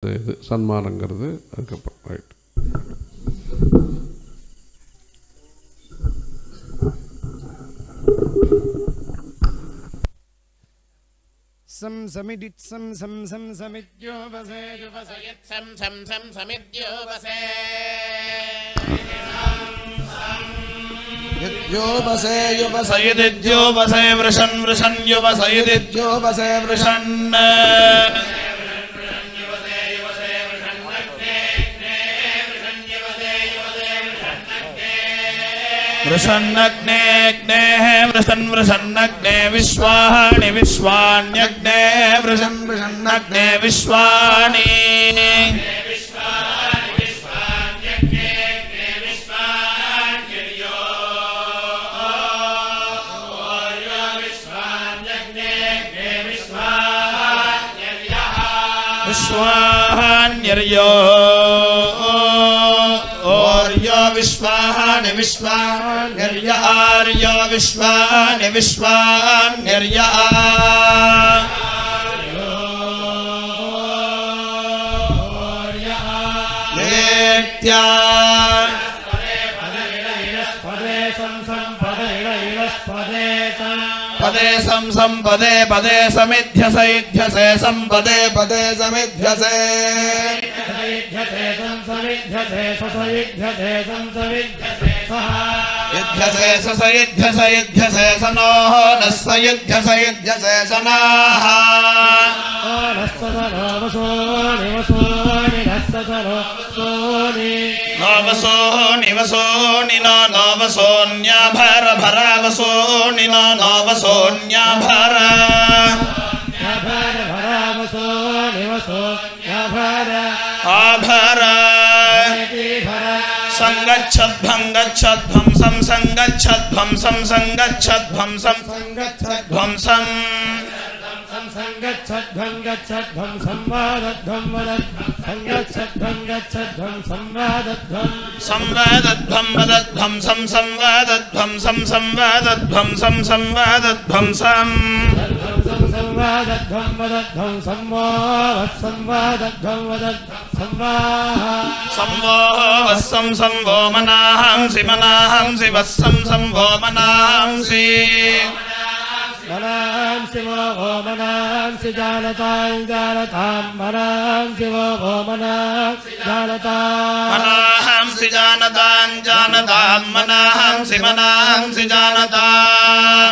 அடுத்த இது சன்மானங்கிறது அதுக்கப்புறம் ரைட் सं समिदित्सं सं सं समिद्योपसे सं सं सं समिद्योपसे युवसे युवसे सयुदिद्योपसे वृषन् वृषन् युवसयुदिद्योपसे वृषन् वृषन्नग्नेऽग्नेः वृषन् वृषन्नग्ने विश्वाणि विश्वाण्यग्ने वृषन् वृषन्नग्ने विश्वाणि विश्वाहान्यर्यो ओर्यो विश्वाहानि विश्वान्यर्य आर्यो विश्वानि विश्वान्यर्य येत्या पदे सं सम्पदे पदे समिध्यसैध्यसे सम्पदे पदे समिध्यसे युध्यसे स स युध्यस युध्यसे स नोः नः स युध्यस युध्यसे स नाः नवसो निवसो निनो नवसोऽन्याभर भरावसो निनो नवसोऽन्याभर आभर सङ्गच्छध्वं गच्छध्वं सं सङ्गच्छध्वं सं सङ्गच्छध्वं सं सङ्गच्छध्वं सं सङ्गच्छध्वं गच्छध्वं संवादध्वं वदत् सङ्गच्छध्वं गच्छध्वं संवादध्वं संवादध्वं वदध्वं सं संवादध्वं सं संवादध्वं सं संवादध्वं सं संवादध्वं वदध्वं संवादः संवादध्वं वदत् संवाह संवो वस्सं संवो मनाहंसि मनाहंसि वस्सं संवो मनाहंसि मनांसि वो भो मनांसि जानतां जानतां मनांसि वो भो मनांसि जानतां मनाहंसि जानतां जानतां मनाहंसि मनाहंसि जानताम्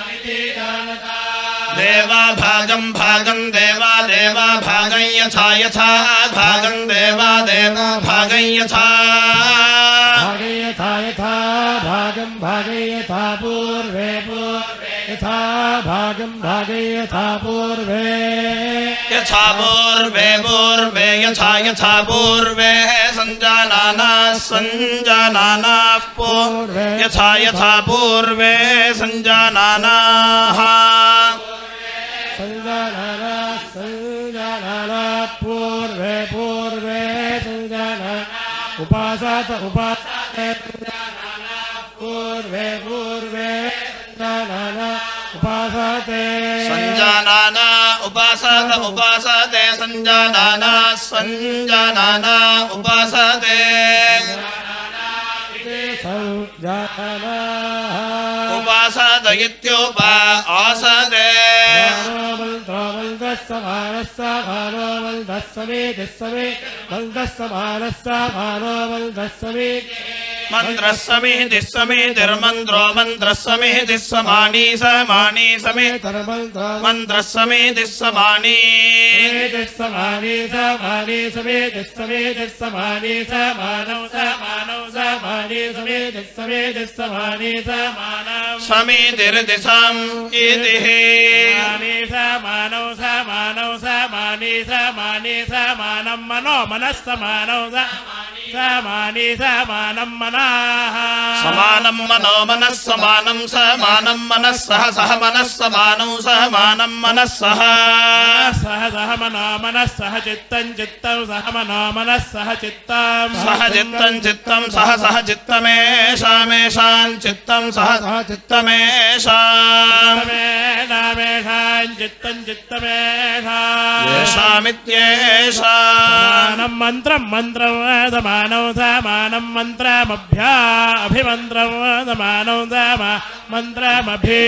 देवा भागं भागं देवा देवा भागं यथा यथा भागं देवा देवा भागं यथा भागे यथा यथा भागं भागे यथा पूर्वे पूर्वे यथा भागं भागे यथा पूर्वे यथा पूर्वे पूर्वे यथा यथा पूर्वे सञ्जानाना सञ्जानानाः पूर्वे यथा यथा पूर्वे सञ्जानानाः सञ्जानाना सञ्जानाना पूर्वे पूर्वे सञ्जाना उपासत उपासत पूर्वे पूर्वे सञ्जानाना उपासते सञ्जानाना उपासत उपासते सञ्जानाना सञ्जानाना उपासते सञ्जानाना उपासत इत्युपा आसते मन्त्रः समितिः समितिर्मन्त्रो मन्त्रः समितिः समानी समानी समेत मन्त्रः समितिः समानी समानी समानी समेत समेत समानी समानौ समानौ समानी समेत समेत समानी समानौ समितिर्दिशम् इतिः समानी समानौ समानौ समानी समानी समानं मनो मनः समानौ समानी समानं मनः समानं मनो मनः समानं समानं मनः सह सह मनः समानौ समानं मनः सह सह सह मनो मनः सह चित्तं चित्तं सह मनो मनः सह चित्तं सह चित्तं चित्तं सह सह चित्तमेषामेषां चित्तं सह सह चित्तमेषाम् नामेषां चित्तं चित्तमेषां येषामित्येषाम् சமானம் மந்திரம் மந்திரம் சமானம் சமானம் மந்திரமபியா அபிமந்திரம் சமானம் சமா மந்திரமபி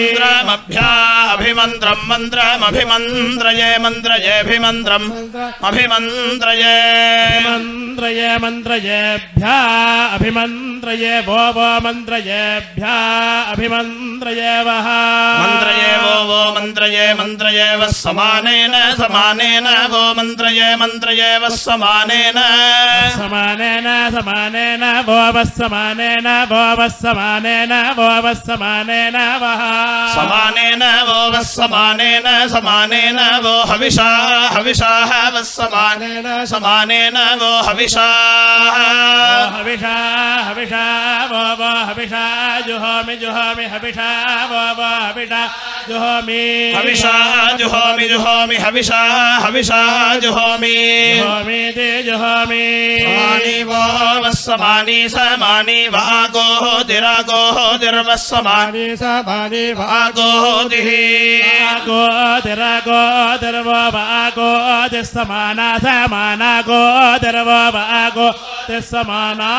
मन्त्रमभ्याभिमन्त्रम् मन्त्रमभिमन्त्रये मन्त्रयेऽभिमन्त्रम् अभिमन्त्रये मन्त्रये मन्त्रयेभ्या अभिमन्त्रये वो वो मन्त्रयेभ्या अभिमन्त्रये वः मन्त्रये वो वो मन्त्रये मन्त्रये वः समानेन समानेन वो मन्त्रये मन्त्रये वः समानेन समानेन समानेन भोवः समानेन भोवः समानेन भोवः समानेन वः समानेन वो वः समानेन समानेन वो हविषा हविषाः वः समानेन समानेन वो हविषाः हविषा हविषा वो वो हविषा जुहोमि जुहोमि हविषा वो वो हविषा जुहोमि हविषा जुहोमि जुहोमि हविषा हविषा जुहोमि जुहोमि ते जुहोमि समानि वो वः समानि समानि वागोः दिरागोः दिर्वः समानि समानि वागोः गो दिरगो दिर्वो वागो दिस्समाना समाना गो दिर्वो वागो दिस्समाना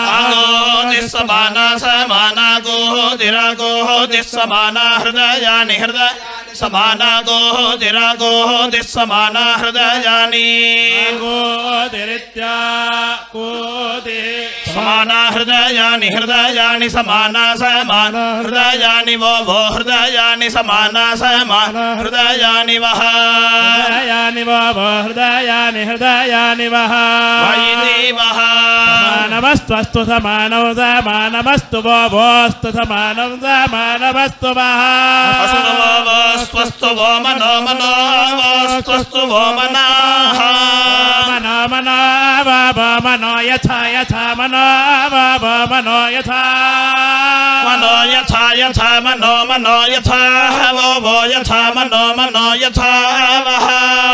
समाना समाना गोः दिरागोः दिस्समाना हृदयानि हृदय समाना गोः दिरागोः दिस्समाना हृदयानि गो दिरित्या को दि समाना हृदयानि हृदयानि समाना समाना हृदयानि वो वो हृदयानि समाना समाना हृदयानि वः हृदयानि वो वो हृदयानि हृदयानि वः वैति वः समानमस्त्वस्तु समानौ समानमस्तु वो भोस्तु समानं समानमस्तु वः अस्तु वो वो स्वस्तु वो मनो मनो वो स्वस्तु वो मनाः मनो मनो वा वा मनो यथा यथा मनो वा वा मनो यथा मनो यथा यथा मनो मनो यथा वो वो यथा मनो मनो यथा वः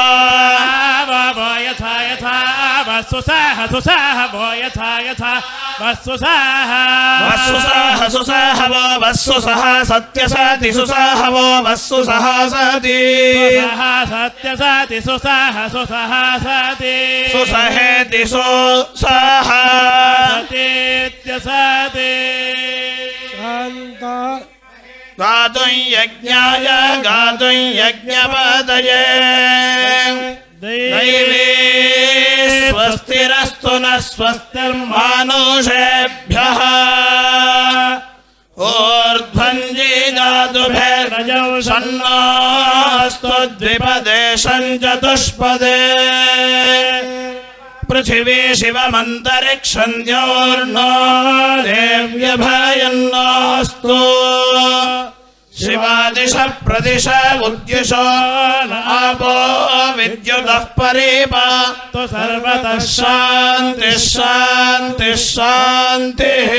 वा वा यथा यथा वस्तुसाह सुसाह वो यथा यथा वस्तुसाह वस्सु सह सुसह वो वस्सु सह सत्य सति सुसह वो वस्सु सह सति सुसह सत्य सति सुसाह सुसह सति सुसहेति सुसह सतीत्य सति गातुं यज्ञाय गातुं यज्ञपदये दैवी स्वस्तिरस्तु न स्वस्तिर्मानुषेभ्यः ऊर्ध्वञ्जी दातुभिर्रजौ षण्णास्तु द्विपदे चतुष्पदे पृथिवी शिवमन्तरिक्षन्त्योर्नो देव्यभयन्नास्तु शिवादिश प्रदिश उद्युषो नापो विद्युतः परीपा तु सर्वतः शान्तिः शान्तिः शान्तिः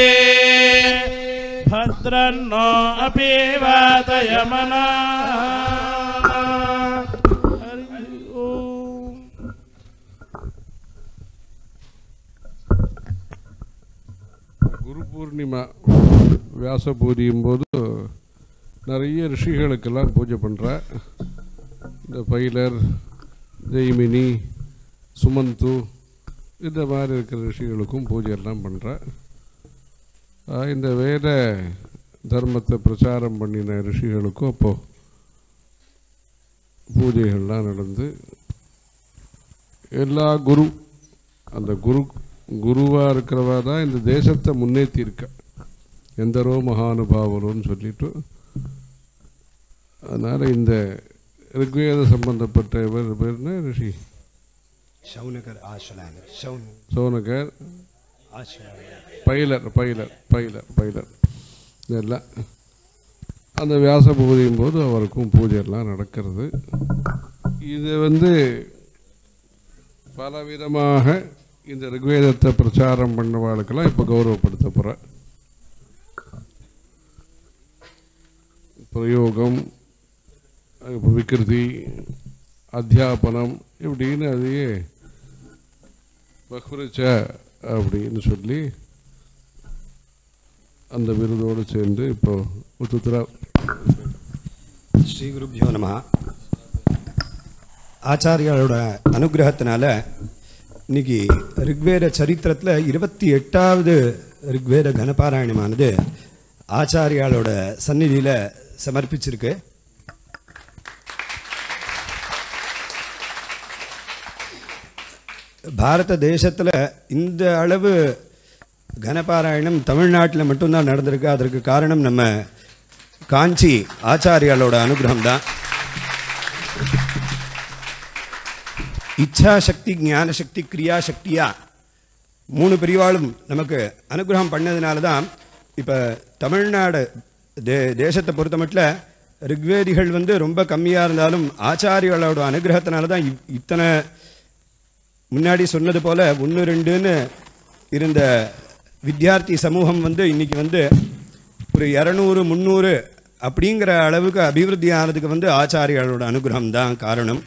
भद्रन्नो अपि वातयमना குரு பூர்ணிமா வியாச பூஜையும் போது நிறைய ரிஷிகளுக்கெல்லாம் பூஜை பண்ணுறா இந்த பைலர் ஜெய்மினி சுமந்து இந்த மாதிரி இருக்கிற ரிஷிகளுக்கும் பூஜை எல்லாம் பண்ணுறா இந்த வேத தர்மத்தை பிரச்சாரம் பண்ணின ரிஷிகளுக்கும் அப்போது பூஜைகள்லாம் நடந்து எல்லா குரு அந்த குரு குருவாக இருக்கிறவா தான் இந்த தேசத்தை முன்னேற்றி இருக்கா எந்தரோ மகானுபாவரோன்னு சொல்லிட்டு அதனால் இந்த ரிக்வேத சம்பந்தப்பட்ட இவர் பேர்னா ரிஷி शौनकर आश्रम शौन சோனகர் आश्रम பைலர் பைலர் பைலர் பைலர் இதெல்லாம் அந்த வியாச பூஜையும் போது அவருக்கும் பூஜையெல்லாம் நடக்கிறது இது வந்து பலவிதமாக இந்த ரிக்வேதத்தை பிரச்சாரம் பண்ணவாளுக்கெல்லாம் இப்போ கௌரவப்படுத்த போகிறேன் பிரயோகம் இப்போ விக்கிருதி அத்தியாபனம் இப்படின்னு அதையே பஹ்ருச்ச அப்படின்னு சொல்லி அந்த விருதோடு சேர்ந்து இப்போ உத்துத்ரா ஸ்ரீ குருபியோ நம ஆச்சாரியாரோட அனுகிரகத்தினால இன்னைக்கு ரிக்வேத சரித்திரத்தில் இருபத்தி எட்டாவது ரிக்வேத கனபாராயணமானது ஆச்சாரியாலோட சந்நிதியில் சமர்ப்பிச்சிருக்கு பாரத தேசத்தில் இந்த அளவு கனபாராயணம் தமிழ்நாட்டில் மட்டும்தான் நடந்திருக்கு அதற்கு காரணம் நம்ம காஞ்சி ஆச்சாரியாலோட அனுகிரகம் தான் இச்சாசக்தி ஞானசக்தி கிரியாசக்தியா மூணு பிரிவாளும் நமக்கு அனுகிரகம் பண்ணதுனால தான் இப்போ தமிழ்நாடு தே தேசத்தை பொறுத்த மட்டும் ரிக்வேதிகள் வந்து ரொம்ப கம்மியாக இருந்தாலும் ஆச்சாரியாளோட அனுகிரகத்தினால தான் இவ்- இத்தனை முன்னாடி சொன்னது போல் ஒன்று ரெண்டுன்னு இருந்த வித்யார்த்தி சமூகம் வந்து இன்னைக்கு வந்து ஒரு இரநூறு முந்நூறு அப்படிங்கிற அளவுக்கு அபிவிருத்தி ஆனதுக்கு வந்து ஆச்சாரியாளோட அனுகிரகம் தான் காரணம்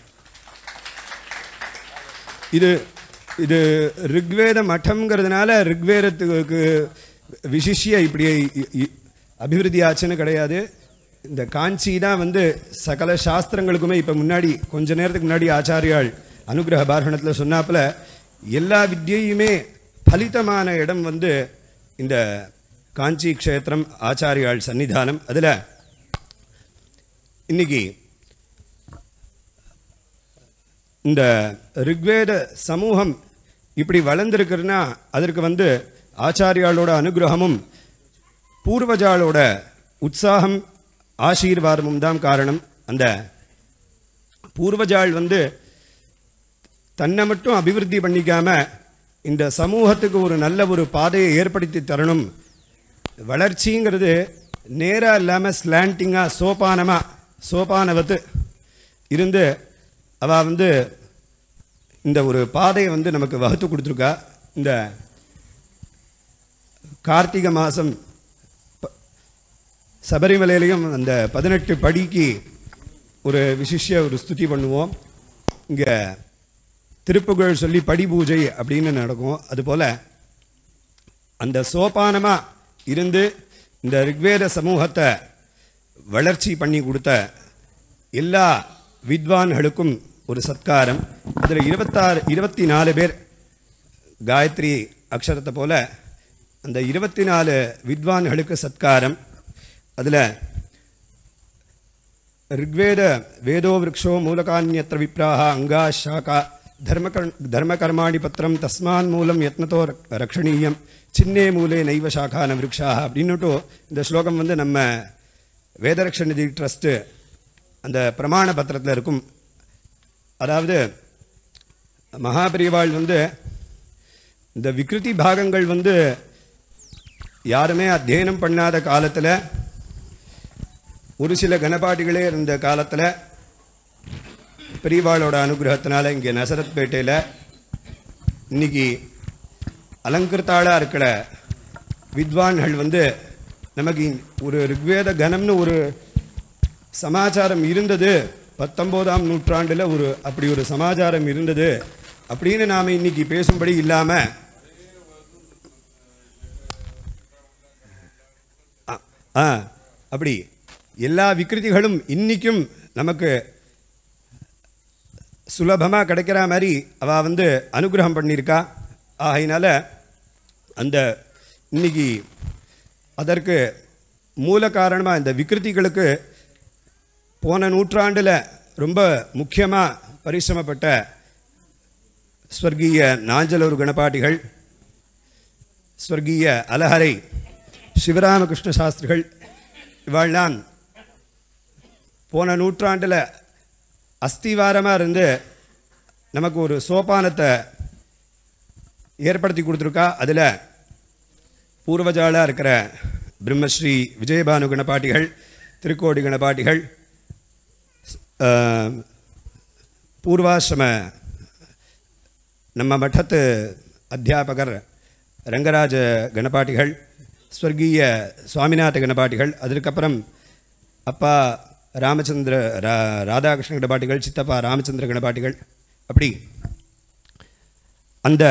இது இது ரிக்வேத மட்டம்ங்கிறதுனால ரிக்வேதத்துக்கு விசிஷ்ய இப்படி இ- இ- அபிவிருத்தி ஆச்சுன்னு கிடையாது இந்த காஞ்சி தான் வந்து சகல சாஸ்திரங்களுக்குமே இப்போ முன்னாடி கொஞ்ச நேரத்துக்கு முன்னாடி ஆச்சாரியாள் அனுகிரக பாரணத்தில் சொன்னாப்புல எல்லா வித்யையுமே பலிதமான இடம் வந்து இந்த காஞ்சி க்ஷேத்திரம் ஆச்சாரியாள் சன்னிதானம் அதில் இன்னைக்கு இந்த ரிக்வேத சமூகம் இப்படி வளர்ந்துருக்குன்னா அதற்கு வந்து ஆச்சாரியாளோட அனுகிரகமும் பூர்வஜாளோட உற்சாகம் ஆசீர்வாதமும் தான் காரணம் அந்த பூர்வஜாள் வந்து தன்னை மட்டும் அபிவிருத்தி பண்ணிக்காம இந்த சமூகத்துக்கு ஒரு நல்ல ஒரு பாதையை ஏற்படுத்தி தரணும் வளர்ச்சிங்கிறது நேராக இல்லாமல் ஸ்லாண்டிங்காக சோபானமாக சோபானவத்து இருந்து அவள் வந்து இந்த ஒரு பாதையை வந்து நமக்கு வகுத்து கொடுத்துருக்கா இந்த கார்த்திகை மாதம் சபரிமலையிலையும் அந்த பதினெட்டு படிக்கு ஒரு விசிஷ்ய ஒரு ஸ்துதி பண்ணுவோம் இங்கே திருப்புகழ் சொல்லி படி பூஜை அப்படின்னு நடக்கும் அதுபோல் அந்த சோபானமாக இருந்து இந்த ரிக்வேத சமூகத்தை வளர்ச்சி பண்ணி கொடுத்த எல்லா வித்வான்களுக்கும் ஒரு சத்காரம் அதில் இருபத்தாறு இருபத்தி நாலு பேர் காயத்ரி அக்ஷரத்தை போல அந்த இருபத்தி நாலு வித்வான்களுக்கு சத்காரம் அதில் ரிக்வேத வேதோ விரக்ஷோ மூலகான்யத்திர விப்ராக அங்கா சாக்கா தர்மகர் தர்மகர்மாணி பத்திரம் தஸ்மான் மூலம் யத்னத்தோ ரக்- ரக்ஷணீயம் சின்னே மூலே நைவ சாக்கான விருக்ஷாக அப்படின்னுட்டு இந்த ஸ்லோகம் வந்து நம்ம வேதரக்ஷநிதி ட்ரஸ்ட்டு அந்த பிரமாண பத்திரத்தில் இருக்கும் அதாவது மகாபரிவாள் வந்து இந்த விக்ருதி பாகங்கள் வந்து யாருமே அத்தியனம் பண்ணாத காலத்தில் ஒரு சில கனபாட்டிகளே இருந்த காலத்தில் பெரியவாளோட அனுகிரகத்தினால இங்கே நசரத்பேட்டையில் இன்னைக்கு அலங்கிருத்தாளாக இருக்கிற வித்வான்கள் வந்து நமக்கு இ- ஒரு ரிக்வேத கணம்னு ஒரு சமாச்சாரம் இருந்தது பத்தொம்போதாம் நூற்றாண்டில் ஒரு அப்படி ஒரு சமாச்சாரம் இருந்தது அப்படின்னு நாம் இன்னைக்கு பேசும்படி இல்லாமல் ஆ அப்படி எல்லா விக்கிருதிகளும் இன்னிக்கும் நமக்கு சுலபமாக கிடைக்கிற மாதிரி அவள் வந்து அனுகிரகம் பண்ணியிருக்கா ஆகையினால அந்த இன்னைக்கு அதற்கு மூல காரணமாக இந்த விக்கிருதிகளுக்கு போன நூற்றாண்டில் ரொம்ப முக்கியமாக பரிசிரமப்பட்ட ஸ்வர்கீய நாஞ்சலூர் கணபாட்டிகள் ஸ்வர்கீய அலஹரை சிவராமகிருஷ்ண சாஸ்திரிகள் இவாள்லாம் போன நூற்றாண்டில் அஸ்திவாரமாக இருந்து நமக்கு ஒரு சோபானத்தை ஏற்படுத்தி கொடுத்துருக்கா அதில் பூர்வஜாலாக இருக்கிற பிரம்மஸ்ரீ விஜயபானு கணபாட்டிகள் திருக்கோடி கணபாட்டிகள் ஆஹ், பூர்வாசிரம நம்ம மட்டத்து அத்தியாபகர் ரங்கராஜ கணபாட்டிகள் ஸ்வர்கீய சுவாமிநாத கணபாட்டிகள் அதற்கப்புறம் அப்பா ராமச்சந்திர ரா ராதாகிருஷ்ண கணபாட்டிகள் சித்தப்பா ராமச்சந்திர கணபாட்டிகள் அப்படி அந்த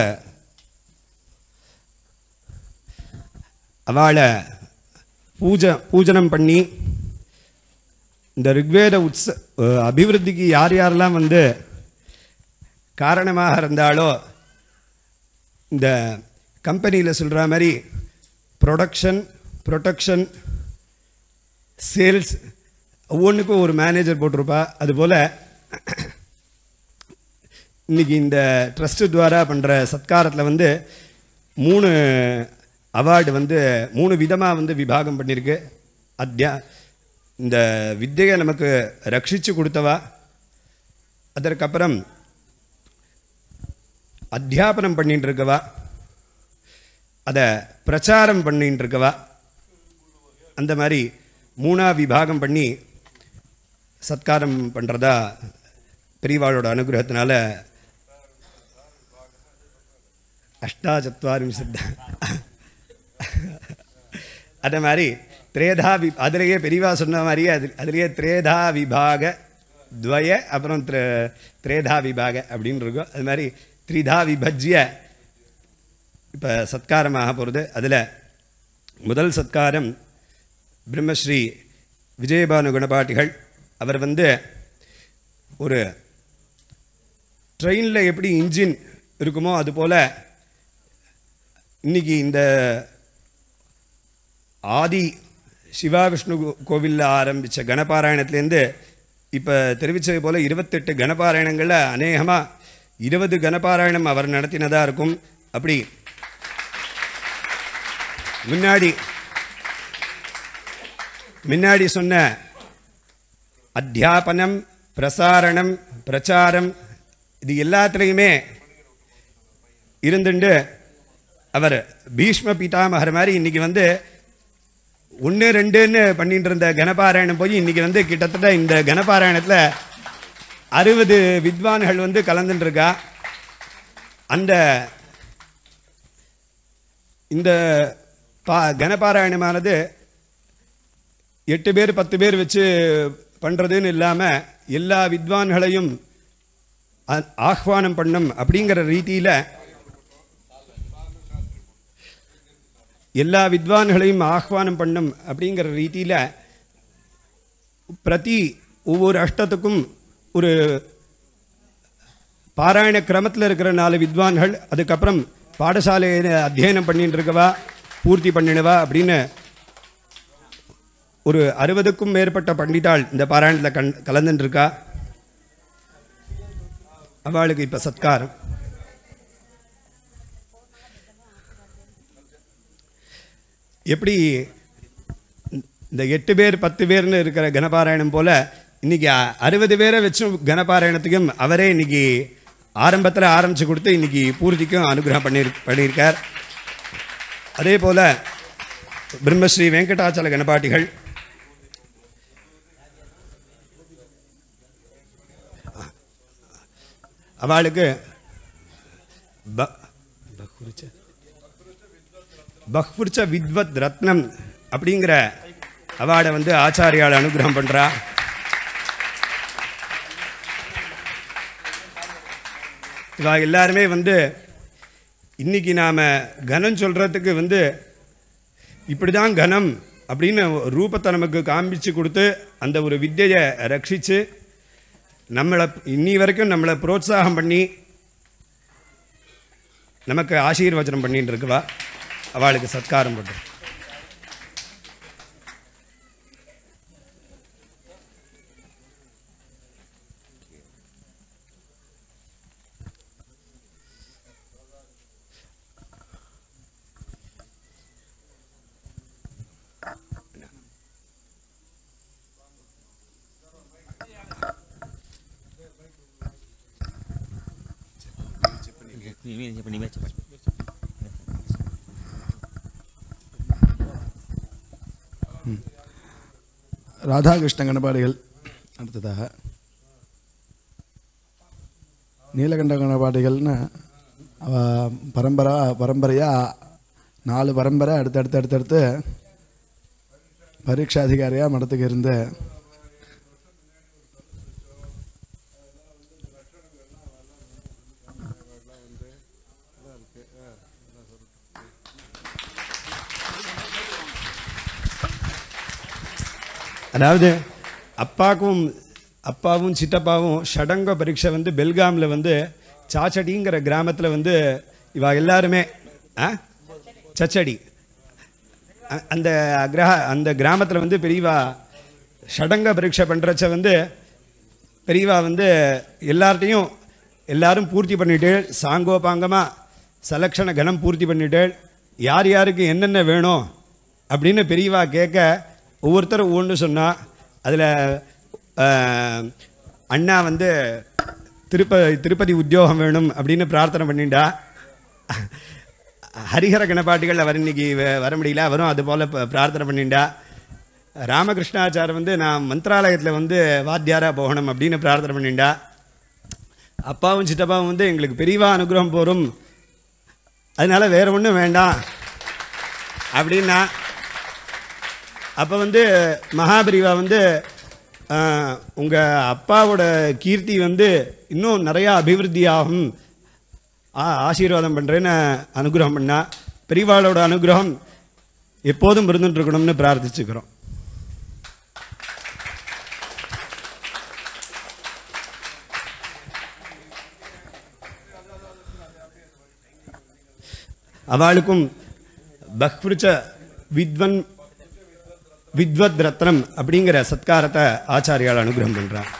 அவளை பூஜை பூஜனம் பண்ணி இந்த ரிக்வேத உத்ச அஹ் அபிவிருத்திக்கு யார் யாரெல்லாம் வந்து காரணமாக இருந்தாலோ இந்த கம்பெனியில் சொல்கிற மாதிரி ப்ரொடக்ஷன் ப்ரொடக்ஷன் சேல்ஸ் ஒவ்வொன்றுக்கும் ஒரு மேனேஜர் போட்டிருப்பா அதுபோல் இன்னைக்கு இந்த ட்ரஸ்ட்டு துவாரா பண்ணுற சத்காரத்தில் வந்து மூணு அவார்டு வந்து மூணு விதமாக வந்து விபாகம் பண்ணியிருக்கு அத்தியா இந்த வித்தையை நமக்கு ரட்சித்து கொடுத்தவா அதற்கப்புறம் அத்தியாபனம் பண்ணிட்டு இருக்கவா அதை பிரச்சாரம் பண்ணிட்டு இருக்கவா அந்த மாதிரி மூணா விபாகம் பண்ணி சத்காரம் பண்ணுறதா பெரியவாளோட அனுகிரகத்தினால அஷ்டாச்சத்வாரிம்சத் அதே மாதிரி திரேதா வி அதிலேயே பெரியவா சொன்ன மாதிரியே அது அதுலேயே திரேதா விபாக துவய அப்புறம் திர திரேதா விபாக அப்படின்னு இருக்கும் அது மாதிரி த்ரிதா விபஜ்ய இப்போ சத்காரமாக போகிறது அதில் முதல் சத்காரம் பிரம்மஸ்ரீ விஜயபானு குணபாட்டிகள் அவர் வந்து ஒரு ட்ரெயினில் எப்படி இன்ஜின் இருக்குமோ அதுபோல் இன்னைக்கு இந்த ஆதி சிவா விஷ்ணு கோவிலில் ஆரம்பித்த கணபாராயணத்துலேருந்து இப்போ தெரிவித்தது போல் இருபத்தெட்டு கணபாராயணங்களில் அநேகமாக இருபது கணபாராயணம் அவர் நடத்தினதாக இருக்கும் அப்படி முன்னாடி முன்னாடி சொன்ன அத்தியாபனம் பிரசாரணம் பிரச்சாரம் இது எல்லாத்துலேயுமே இருந்துண்டு அவர் பீஷ்ம பீதாமகர் மாதிரி இன்னைக்கு வந்து ஒன்று ரெண்டுன்னு பண்ணிட்டு இருந்த கணபாராயணம் போய் இன்னைக்கு வந்து கிட்டத்தட்ட இந்த கணபாராயணத்தில் அறுபது வித்வான்கள் வந்து கலந்துட்டு இருக்கா அந்த இந்த பா கணபாராயணமானது எட்டு பேர் பத்து பேர் வச்சு பண்ணுறதுன்னு இல்லாமல் எல்லா வித்வான்களையும் ஆ- ஆஹ்வானம் பண்ணும் அப்படிங்கிற ரீதியில் எல்லா வித்வான்களையும் ஆஹ்வானம் பண்ணும் அப்படிங்கிற ரீதியில் பிரதி ஒவ்வொரு அஷ்டத்துக்கும் ஒரு பாராயண கிரமத்தில் இருக்கிற நாலு வித்வான்கள் அதுக்கப்புறம் பாடசாலையில் அத்தியனம் பண்ணிட்டு இருக்கவா பூர்த்தி பண்ணினவா அப்படின்னு ஒரு அறுபதுக்கும் மேற்பட்ட பண்டிதாள் இந்த பாராயணத்தில் கண் கலந்துட்டு இருக்கா அவளுக்கு இப்போ சத்காரம் எப்படி இந்த எட்டு பேர் பத்து பேர்னு இருக்கிற கணபாராயணம் போல இன்னைக்கு அ- அறுபது பேரை வச்சும் கணபாராயணத்துக்கும் அவரே இன்னைக்கு ஆரம்பத்தில் ஆரம்பித்து கொடுத்து இன்னைக்கு பூர்த்திக்கும் அனுகிரகம் பண்ணிரு பண்ணியிருக்கார் அதே போல் பிரம்மஸ்ரீ வெங்கடாச்சல கணபாட்டிகள் அவளுக்கு ப- பஹ்ருச்ச பஹ்புர்ச்ச வித்வத் ரத்னம் அப்படிங்கிற அவார்டை வந்து ஆச்சாரியால் அனுகிரகம் பண்ணுறா இவா எல்லாருமே வந்து இன்னைக்கு நாம் கனம் சொல்கிறதுக்கு வந்து இப்படி தான் கனம் அப்படின்னு ரூபத்தை நமக்கு காண்பிச்சு கொடுத்து அந்த ஒரு வித்தையை ரட்சித்து நம்மளை இன்னி வரைக்கும் நம்மளை புரோத்சாகம் பண்ணி நமக்கு ஆசீர்வச்சனம் பண்ணிட்டு இருக்குவா அவளுக்கு சத்காரம் போட்டு ராதாகிருஷ்ண கணபாடிகள் அடுத்ததாக நீலகண்ட கணபாடிகள்னு அவ பரம்பரா பரம்பரையாக நாலு பரம்பரை அடுத்தடுத்து அடுத்தடுத்து பரீட்சா அதிகாரியாக மடத்துக்கு இருந்து அதாவது அப்பாக்கும் அப்பாவும் சித்தப்பாவும் ஷடங்க பரீட்சை வந்து பெல்காமில் வந்து சாச்சடிங்கிற கிராமத்தில் வந்து இவா எல்லாருமே ஆ சச்சடி அ- அந்த கிரக அந்த கிராமத்தில் வந்து பெரியவா ஷடங்க பரீட்சை பண்ணுறச்ச வந்து பெரியவா வந்து எல்லார்ட்டையும் எல்லாரும் பூர்த்தி பண்ணிட்டு சாங்கோபாங்கமாக செலக்ஷனை கணம் பூர்த்தி பண்ணிட்டு யார் யாருக்கு என்னென்ன வேணும் அப்படின்னு பெரியவா கேட்க ஒவ்வொருத்தரும் ஒவ்வொன்று சொன்னா அதில் அண்ணா வந்து திருப்ப திருப்பதி உத்தியோகம் வேணும் அப்படின்னு பிரார்த்தனை பண்ணிண்டா ஹரிஹர கணபாட்டிகள் அவர் இன்னைக்கு வ- வர முடியல அவரும் அது போல் பிரார்த்தனை பண்ணிண்டா ராமகிருஷ்ணாச்சார் வந்து நான் மந்திராலயத்தில் வந்து வாத்தியாராக போகணும் அப்படின்னு பிரார்த்தனை பண்ணிண்டா அப்பாவும் சித்தப்பாவும் வந்து எங்களுக்கு பெரியவா அனுகிரகம் போரும் அதனால வேற ஒன்றும் வேண்டாம் அப்படின்னா அப்போ வந்து மகாபெரிவா வந்து உங்கள் அப்பாவோட கீர்த்தி வந்து இன்னும் நிறையா அபிவிருத்தி ஆகும் ஆ- ஆசீர்வாதம் பண்ணுறேன்னு அனுகிரகம் பண்ணா பெரியவாளோட அனுகிரகம் எப்போதும் இருந்துட்டு இருக்கணும்னு பிரார்த்திச்சுக்கிறோம் அவளுக்கும் பஹ்விருச்ச வித்வன் வித்வத் ரத்னம் அப்படிங்கிற சத்காரத்தை ஆச்சாரியால் அனுகிரகம் பண்றார்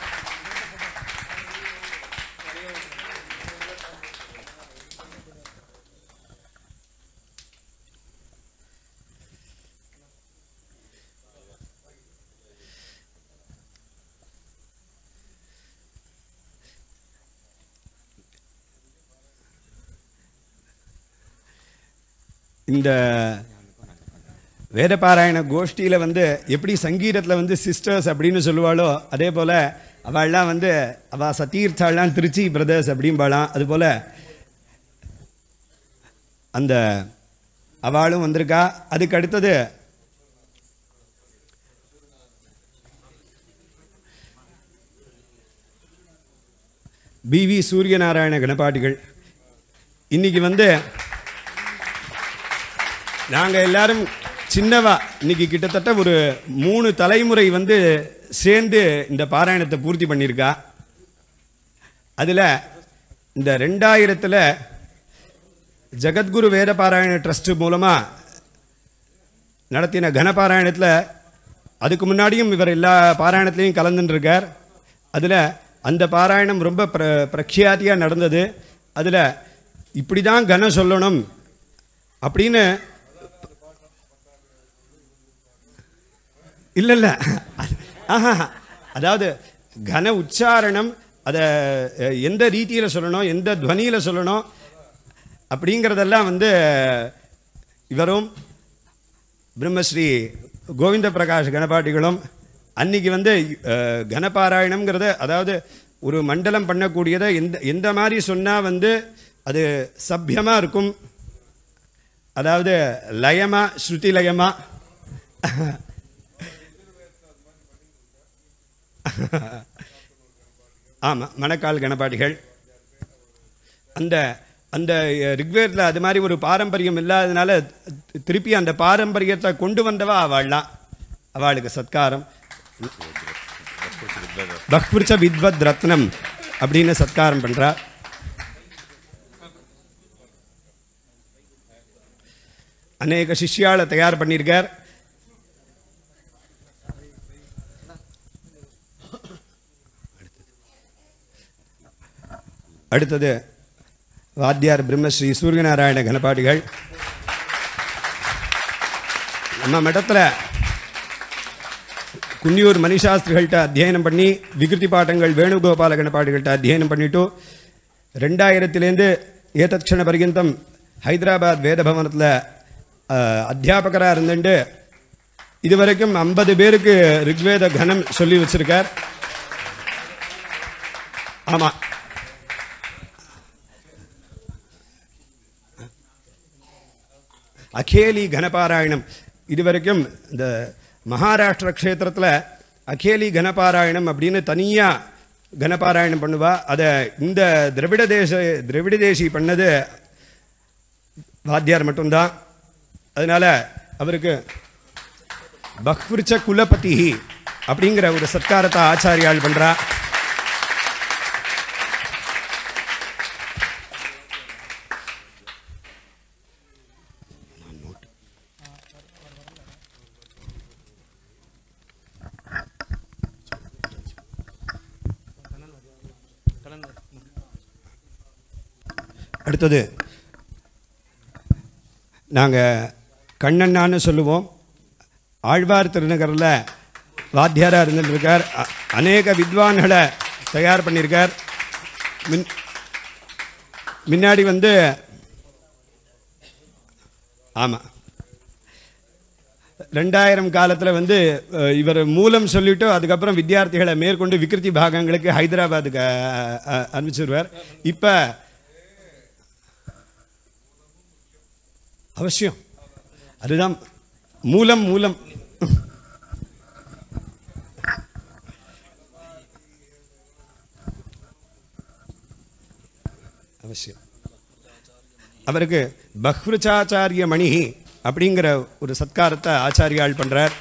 இந்த வேதபாராயண கோஷ்டியில் வந்து எப்படி சங்கீதத்தில் வந்து சிஸ்டர்ஸ் அப்படின்னு சொல்லுவாளோ அதே போல் அவள்லாம் வந்து அவள் சத்தீர்த்தாள்லாம் திருச்சி பிரதர்ஸ் அப்படிம்பாளாம் அதுபோல் அந்த அவளும் வந்திருக்கா அதுக்கு அடுத்தது பிவி சூரியநாராயண கணபாட்டிகள் இன்னைக்கு வந்து நாங்கள் எல்லாரும் சின்னவா இன்னைக்கு கிட்டத்தட்ட ஒரு மூணு தலைமுறை வந்து சேர்ந்து இந்த பாராயணத்தை பூர்த்தி பண்ணியிருக்கா அதில் இந்த ரெண்டாயிரத்தில் ஜெகத்குரு வேத பாராயண ட்ரஸ்ட் மூலமாக நடத்தின கனபாராயணத்தில் அதுக்கு முன்னாடியும் இவர் எல்லா பாராயணத்துலேயும் கலந்துன்னு இருக்கார் அதில் அந்த பாராயணம் ரொம்ப பிர பிரக்யாத்தியாக நடந்தது அதில் இப்படி தான் கன சொல்லணும் அப்படின்னு இல்லை இல்லை ஆஹா அதாவது கன உச்சாரணம் அதை அஹ், எந்த ரீதியில் சொல்லணும் எந்த துவனியில் சொல்லணும் அப்படிங்கிறதெல்லாம் வந்து இவரும் பிரம்மஸ்ரீ கோவிந்த பிரகாஷ் கணபாட்டிகளும் அன்னைக்கு வந்து அஹ், கனபாராயணம்ங்கிறத அதாவது ஒரு மண்டலம் பண்ணக்கூடியதை எந்த எந்த மாதிரி சொன்னால் வந்து அது சபியமாக இருக்கும் அதாவது லயமா ஸ்ருதி லயமா ஆமாம் மணக்கால் கணபாடிகள் அந்த அந்த ரிக்வேதில் அது மாதிரி ஒரு பாரம்பரியம் இல்லாததுனால தி- திருப்பி அந்த பாரம்பரியத்தை கொண்டு வந்தவா அவள்லாம் அவளுக்கு சத்காரம் பஹ்விருச்ச வித்வத் ரத்னம் அப்படின்னு சத்காரம் பண்றா அநேக சிஷ்யாளை தயார் பண்ணியிருக்கார் அடுத்தது வாத்தியார் பிரம்மஸ்ரீ சூரியநாராயண கணபாடிகள் நம்ம மடத்தில் குன்னியூர் மணிசாஸ்திரிகள்கிட்ட அத்தியனம் பண்ணி விகிருதி பாட்டங்கள் வேணுகோபால கணபாடிகள்கிட்ட அத்தியனம் பண்ணிட்டு ரெண்டாயிரத்துலேருந்து ஏதத்க்ஷண பர்யந்தம் ஹைதராபாத் வேதபவனத்தில் அத்தியாபகராக இருந்துட்டு இதுவரைக்கும் ஐம்பது பேருக்கு ரிக்வேத கணம் சொல்லி வச்சிருக்கார் ஆமாம் அகேலி கனபாராயணம் இதுவரைக்கும் இந்த மகாராஷ்டிர க்ஷேத்திரத்தில் அகேலி கனபாராயணம் அப்படின்னு தனியாக கனபாராயணம் பண்ணுவா அதை இந்த திரவிட தேச திரவிட தேசி பண்ணது வாத்தியார் மட்டும்தான் அதனால அவருக்கு பஹ்விருச்ச குலபதி அப்படிங்கிற ஒரு சத்காரத்தை ஆச்சாரியால் பண்றா அடுத்தது நாங்கள் கண்ணண்ணான்னு சொல்லுவோம் ஆழ்வார் திருநகரில் வாத்தியாராக இருந்துருக்கார் அ- அநேக வித்வான்களை தயார் பண்ணியிருக்கார் மின் முன்னாடி வந்து ஆமாம் ரெண்டாயிரம் காலத்தில் வந்து அஹ், இவர் மூலம் சொல்லிட்டு அதுக்கப்புறம் வித்தியார்த்திகளை மேற்கொண்டு விக்கிருதி பாகங்களுக்கு ஹைதராபாத்துக்கு அஹ், அஹ், அனுப்பிச்சிருவார் இப்போ அவசியம் அதுதான் மூலம் மூலம் அவசியம் அவருக்கு பஹ்ருச்சாச்சாரிய மணி அப்படிங்கிற ஒரு சத்காரத்தை ஆச்சாரியால் பண்றார்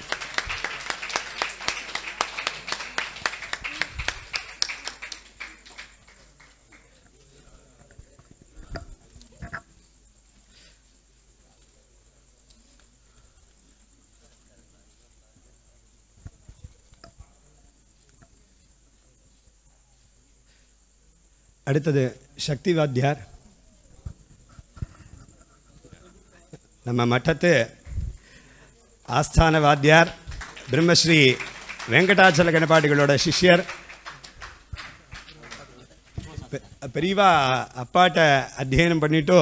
அடுத்தது சக்தி வாத்தியார் நம்ம மட்டத்து ஆஸ்தான வாத்தியார் பிரம்மஸ்ரீ வெங்கடாச்சல கணபாடிகளோட சிஷ்யர் பெ- பெரியவா அப்பாட்ட அத்தியனம் பண்ணிட்டு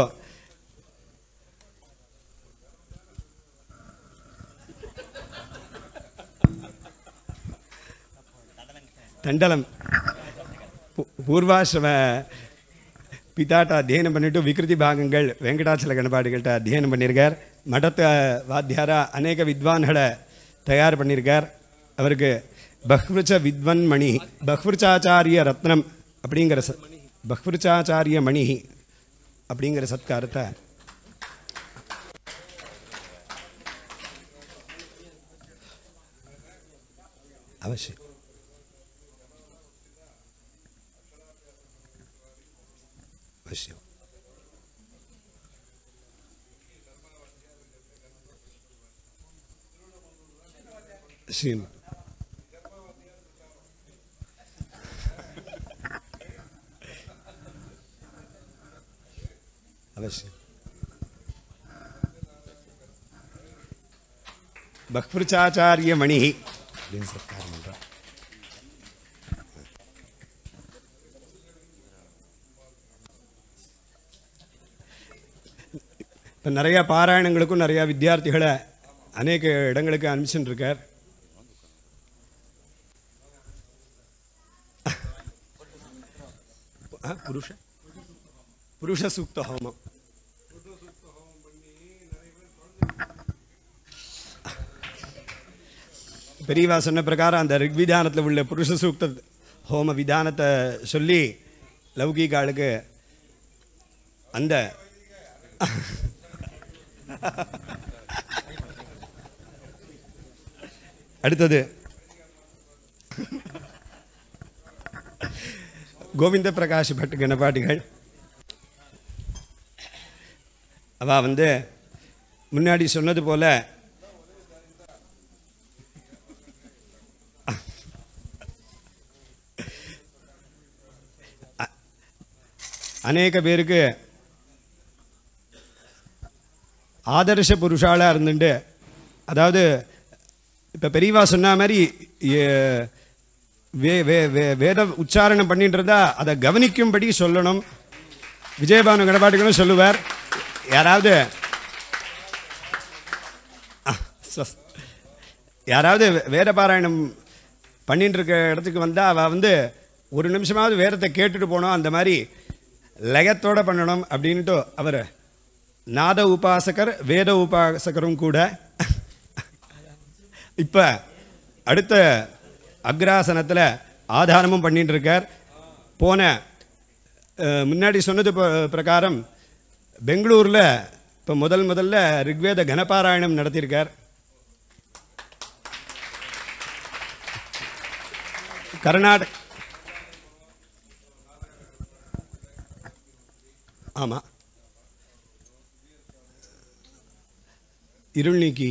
தண்டலம் பூ- பூர்வாசிரம பிதாட்ட அத்தியனம் பண்ணிட்டு விகிருதி பாகங்கள் வெங்கடாச்சல கணபாடிகள்கிட்ட அத்தியனம் பண்ணியிருக்கார் மடத்த வாத்தியாரா அநேக வித்வான்களை தயார் பண்ணியிருக்கார் அவருக்கு பஹ்ருச்ச வித்வன் மணி பஹ்ருச்சாச்சாரிய ரத்னம் அப்படிங்கிற ச பஹ்ருச்சாச்சாரிய மணி அப்படிங்கிற சத்காரத்தை அவசியம் அவசியம் சீன் அவசியம் பக்ருச்சாச்சாரிய மணி அப்படின்னு சத்காரம் பண்றார். இப்போ நிறையா பாராயணங்களுக்கும் நிறையா வித்தியார்த்திகளை அநேக இடங்களுக்கு அனுப்பிச்சுட்டு இருக்கார் ஆ, புருஷ புருஷ சூக்த ஹோமம் பெரியவா சொன்ன பிரகாரம் அந்த ரிக்விதானத்தில் உள்ள புருஷ சூக்த ஹோம விதானத்தை சொல்லி லௌகீக ஆளுக்கு அந்த அடுத்தது கோவிந்த பிரகாஷ் பட் கணபாட்டிகள் அவ வந்து முன்னாடி சொன்னது போல அ- அநேக பேருக்கு ஆதர்ஷ புருஷாளாக இருந்துட்டு அதாவது இப்போ பெரியவா சொன்ன மாதிரி எ- வே வே வே வேத உச்சாரணம் பண்ணிட்டு இருந்தா அதை கவனிக்கும்படி சொல்லணும் விஜயபானு கடபாட்டுகளும் சொல்லுவார் யாராவது ஆ, ஸ்வஸ். யாராவது வே- வேத பாராயணம் பண்ணிட்டு இருக்க இடத்துக்கு வந்தால் அவள் வந்து ஒரு நிமிஷமாவது வேதத்தை கேட்டுட்டு போனோம் அந்த மாதிரி லயத்தோட பண்ணணும் அப்படின்ட்டு அவர் நாத உபாசகர் வேத உபாசகரும் கூட இப்போ அடுத்த அக்ராசனத்தில் ஆதாரமும் பண்ணிட்டு இருக்கார் போன அஹ், முன்னாடி சொன்னது ப- பிரகாரம் பெங்களூரில் இப்போ முதல் முதல்ல ரிக்வேத கனபாராயணம் நடத்தியிருக்கார் கர்நாடக ஆமாம் இருள் நீக்கி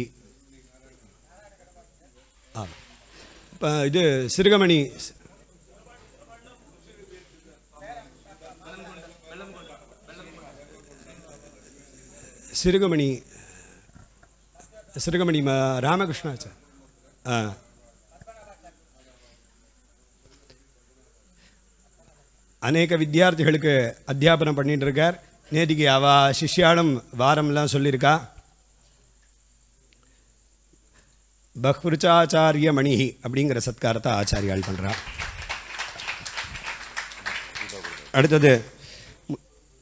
ஆமாம் இப்போ இது சிறுகமணி சிறுகமணி சிறுகமணி ம ராமகிருஷ்ணாச்சார் ஆ அநேக வித்தியார்த்திகளுக்கு அத்தியாபனம் பண்ணிட்டு இருக்கார் நேற்றுக்கு அவ சிஷ்யாலும் வாரம்லாம் சொல்லியிருக்கா பஹ்ருச்சாச்சாரிய மணிஹி அப்படிங்கிற சத்காரத்தை ஆச்சாரியால் பண்றா அடுத்தது மு-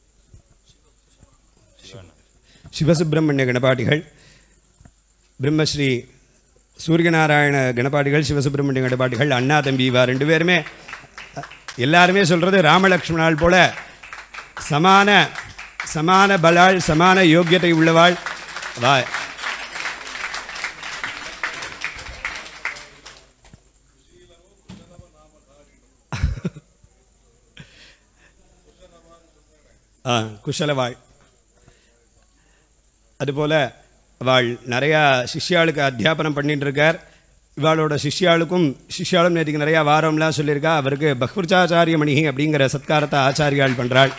சிவசுப்பிரமணிய கணபாட்டிகள் பிரம்மஸ்ரீ சூரியநாராயண கணபாட்டிகள் சிவசுப்பிரமணிய கணபாட்டிகள் அண்ணா தம்பி இவா ரெண்டு பேருமே அஹ், எல்லாருமே சொல்றது ராமலக்ஷ்மணால் போல சமான சமான பலாள் சமான யோக்கியத்தை உள்ளவாள் வா ஆ குஷலவாள் அதுபோல் அவள் நிறையா சிஷ்யாளுக்கு அத்தியாபனம் பண்ணிட்டு இருக்கார் இவாளோட சிஷ்யாளுக்கும் சிஷ்யாளும் நேற்றுக்கு நிறையா வாரம்லாம் சொல்லியிருக்கா அவருக்கு பஹ்ருச்சாச்சாரிய மணிஹி அப்படிங்கிற சத்காரத்தை ஆச்சாரியாள் பண்ணுறாள்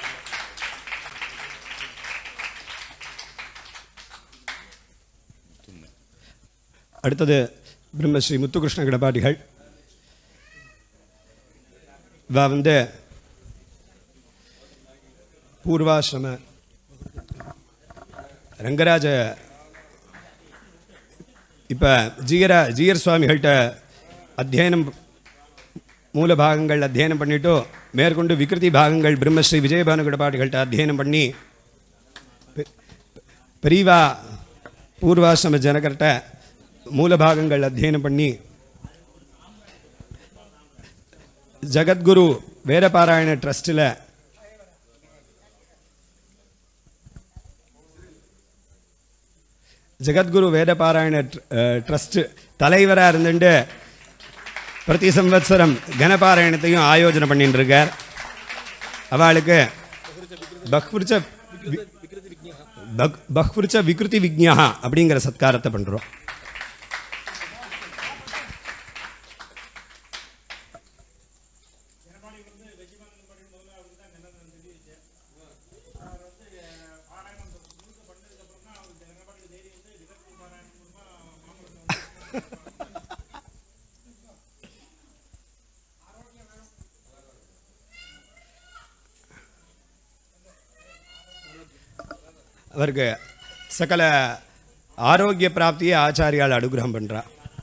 அடுத்தது பிரம்மஸ்ரீ முத்துகிருஷ்ண கடபாடிகள் இவா வந்து பூர்வாசிரம ரங்கராஜ இப்போ ஜீயரா ஜீயர் சுவாமிகள்கிட்ட அத்தியனம் மூல பாகங்கள் அத்தியனம் பண்ணிட்டு மேற்கொண்டு விகிருதி பாகங்கள் பிரம்மஸ்ரீ விஜயபானுகட பாட்டுகள்கிட்ட அத்தியனம் பண்ணி பெ- பெரியவா பூர்வாசிரம ஜனகர்கிட்ட மூல பாகங்கள் அத்தியனம் பண்ணி ஜகத்குரு வேதபாராயண ட்ரஸ்ட்டில் ஜெகத்குரு வேதபாராயண ட்ரஸ்ட் தலைவராக இருந்துட்டு பிரதி சம்வத்சரம் கனபாராயணத்தையும் ஆயோஜனை பண்ணிட்டு இருக்கார் அவளுக்கு பஹ்விருச்ச வி- பக்- பஹ்விருச்ச விகிருதி விக்ஞா அப்படிங்கிற சத்காரத்தை பண்ணுறோம் அவருக்கு சகல ஆரோக்கிய பிராப்தியை ஆச்சாரியால் அனுகிரகம் பண்றா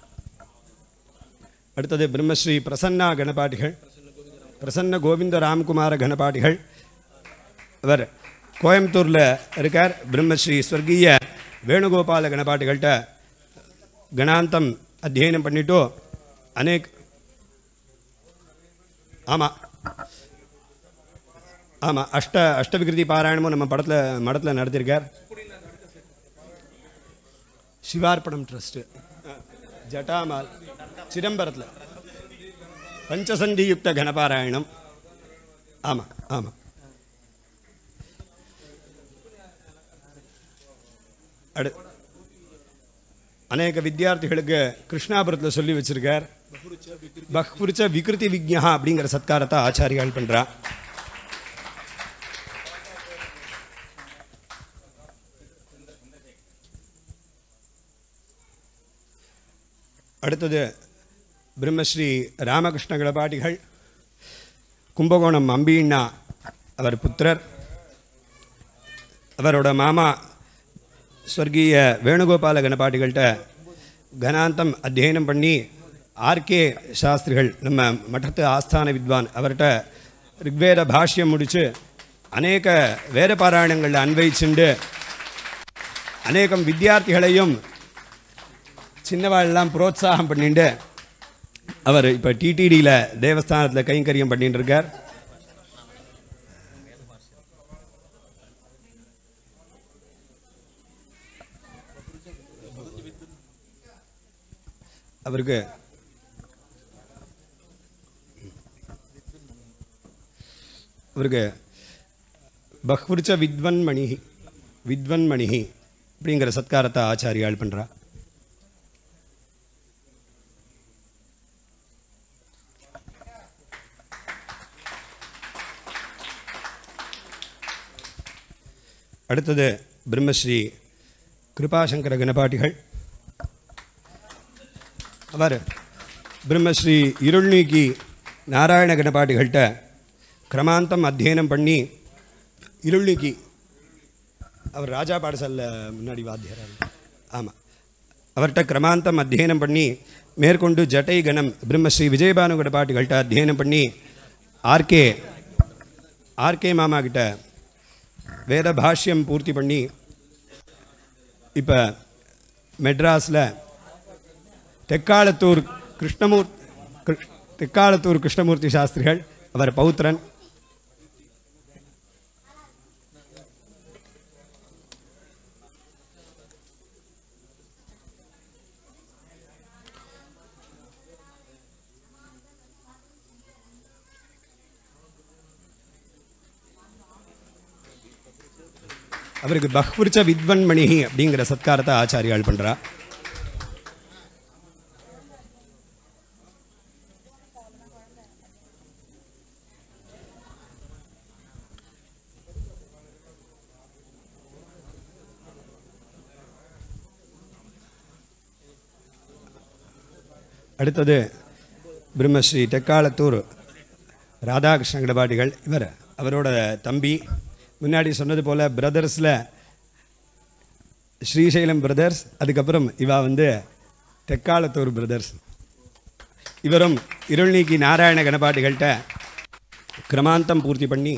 அடுத்தது பிரம்மஸ்ரீ பிரசன்னா கணபாட்டிகள் பிரசன்ன கோவிந்த ராம்குமார கணபாட்டிகள் அவர் கோயம்புத்தூரில் இருக்கார் பிரம்மஸ்ரீ ஸ்வர்கீய வேணுகோபால கணபாட்டிகள்கிட்ட கணாந்தம் அத்தியனம் பண்ணிட்டு அநேக் ஆமாம் ஆமாம் அஷ்ட அஷ்டவிகிருதி பாராயணமும் நம்ம படத்தில் மடத்தில் நடத்தியிருக்கார் சிவார்ப்பணம் ட்ரஸ்ட்டு ஜட்டாமால் சிதம்பரத்தில் பஞ்சசண்டியுக்த கணபாராயணம் ஆமாம் ஆமாம் அடு அநேக வித்தியார்த்திகளுக்கு கிருஷ்ணாபுரத்தில் சொல்லி வச்சிருக்கார் பஹ்புரிச்ச விகிருதி விக்ஞா அப்படிங்கிற சத்காரத்தை ஆச்சாரியால் பண்றா அடுத்தது பிரம்மஸ்ரீ ராமகிருஷ்ண கணபாட்டிகள் கும்பகோணம் அம்பியண்ணா அவர் புத்திரர் அவரோட மாமா ஸ்வர்கீய வேணுகோபால கணபாட்டிகள்கிட்ட கணாந்தம் அத்தியனம் பண்ணி ஆர்கே சாஸ்திரிகள் நம்ம மட்டத்து ஆஸ்தான வித்வான் அவர்கிட்ட ரிக்வேத பாஷ்யம் முடித்து அநேக வேத பாராயணங்களில் அன்வைச்சுண்டு அநேகம் வித்தியார்த்திகளையும் சின்னவாள்லாம் புரோத்சாகம் பண்ணிட்டு அவர் இப்போ டிடிடியில் தேவஸ்தானத்தில் கைங்கரியம் பண்ணிட்டு இருக்கார் அவருக்கு அவருக்கு பஹ்விருச்ச வித்வன்மணி வித்வன்மணி அப்படிங்கிற சத்காரத்தை ஆச்சாரியால் பண்ணுறா அடுத்தது பிரம்மஸ்ரீ கிருபாசங்கர கணபாட்டிகள் அவர் பிரம்மஸ்ரீ இருள்நீக்கி நாராயண கணபாட்டிகள்கிட்ட கிரமாந்தம் அத்தியனம் பண்ணி இருள்நீக்கி அவர் ராஜா பாடசாலையில் முன்னாடி வாத்தியார் ஆமாம் அவர்கிட்ட கிரமாந்தம் அத்தியனம் பண்ணி மேற்கொண்டு ஜட்டை கணம் பிரம்மஸ்ரீ விஜயபானு கணபாட்டிகள்கிட்ட அத்தியனம் பண்ணி ஆர்கே ஆர்கே மாமா கிட்ட வேத பாஷ்யம் பூர்த்தி பண்ணி இப்போ மெட்ராஸில் தெக்காலத்தூர் கிருஷ்ணமூர் கிருஷ்- தெக்காலத்தூர் கிருஷ்ணமூர்த்தி சாஸ்திரிகள் அவர் பௌத்திரன் அவருக்கு பஹ்விருச்ச வித்வன்மணி அப்படிங்கிற சத்காரத்தை ஆச்சாரியால் பண்றா அடுத்தது பிரம்மஸ்ரீ தெக்காலத்தூர் ராதாகிருஷ்ண கடபாடிகள் இவர் அவரோட தம்பி முன்னாடி சொன்னது போல் பிரதர்ஸில் ஸ்ரீசைலம் பிரதர்ஸ் அதுக்கப்புறம் இவா வந்து தெக்காலத்தூர் பிரதர்ஸ் இவரும் இருள்நீக்கி நாராயண கணபாட்டிகள்கிட்ட கிரமாந்தம் பூர்த்தி பண்ணி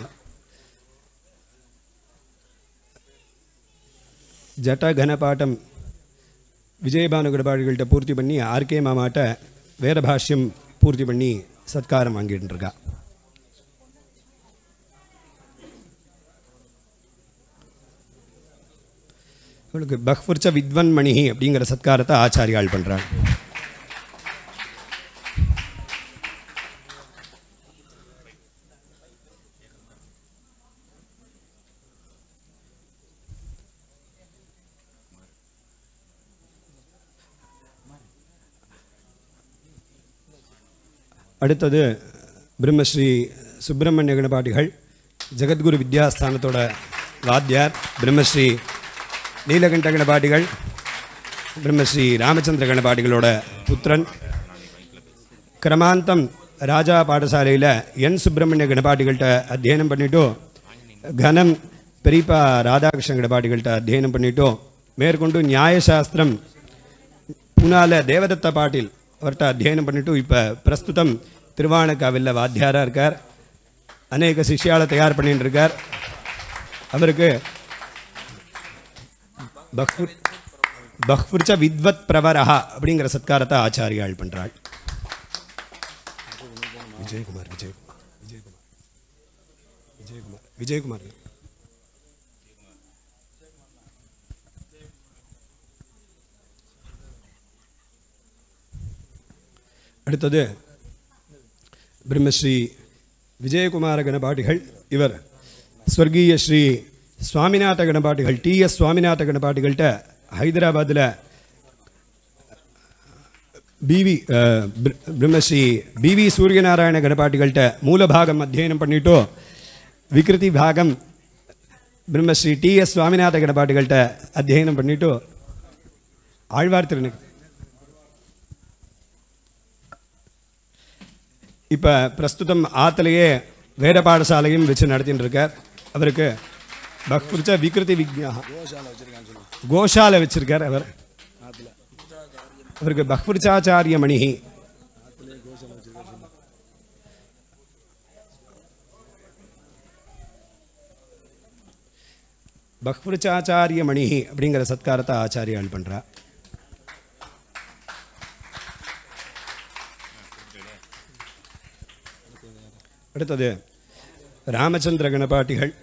ஜட்ட கணபாட்டம் விஜயபானு கணபாடிகள்கிட்ட பூர்த்தி பண்ணி ஆர்கே மாமாட்ட வேத பாஷ்யம் பூர்த்தி பண்ணி சத்காரம் வாங்கிட்டு இருக்கா இவளுக்கு பஹ்வர்ச்ச வித்வன்மணி அப்படிங்கிற சத்காரத்தை ஆச்சாரியால் பண்றாங்க அடுத்தது பிரம்மஸ்ரீ சுப்பிரமணிய கணபாட்டிகள் ஜெகத்குரு வித்யாஸ்தானத்தோட வாத்தியார் பிரம்மஸ்ரீ நீலகண்ட கணபாட்டிகள் பிரம்மஸ்ரீ ராமச்சந்திர கணபாட்டிகளோட புத்திரன் கிரமாந்தம் ராஜா பாடசாலையில் என் சுப்பிரமணிய கணபாட்டிகள்கிட்ட அத்தியனம் பண்ணிட்டோ கனம் பெரியப்பா ராதாகிருஷ்ண கணபாட்டிகள்கிட்ட அத்தியனம் பண்ணிட்டோ மேற்கொண்டு நியாயசாஸ்திரம் புனால தேவதத்த பாட்டில் அவர்கிட்ட அத்தியனம் பண்ணிட்டு இப்போ பிரஸ்துதம் திருவானக்காவில் வாத்தியாராக இருக்கார் அநேக சிஷ்யால தயார் பண்ணிட்டு இருக்கார் அவருக்கு பஹ்புர் பஹ்புர்ச்ச வித்வத் பிரவரஹா அப்படிங்கிற சத்காரத்தை ஆச்சாரியாள் பண்றாள் விஜயகுமார் விஜயகுமார் விஜயகுமார் விஜயகுமார் விஜயகுமார் அடுத்தது பிரம்மஸ்ரீ விஜயகுமார கணபாட்டிகள் இவர் ஸ்வர்கீய ஸ்ரீ சுவாமிநாத கணபாட்டிகள் டி எஸ் சுவாமிநாத கணபாட்டிகள்கிட்ட ஹைதராபாத்தில் பிவி அஹ், பிர- பிரம்மஸ்ரீ பிவி சூரியநாராயண கணபாட்டிகள்கிட்ட மூலபாகம் அத்தியனம் பண்ணிட்டோ விக்ருதி பாகம் பிரம்மஸ்ரீ டி எஸ் சுவாமிநாத கணபாட்டிகள்கிட்ட அத்தியனம் பண்ணிட்டோ ஆழ்வார் திருநகர் இப்போ பிரஸ்துதம் ஆத்திலேயே வேத பாடசாலையும் வச்சு நடத்தின்னு இருக்கார் அவருக்கு பக்திச்ச விக்ருதி விக்யா கோஷாலை வச்சிருக்கார் அவர் அவருக்கு பக்திச்சாச்சாரிய மணி பக்திச்சாச்சாரிய மணி அப்படிங்கிற சத்காரத்தை ஆச்சாரியால் பண்றா அடுத்தது ராமச்சந்திர கணபாட்டிகள்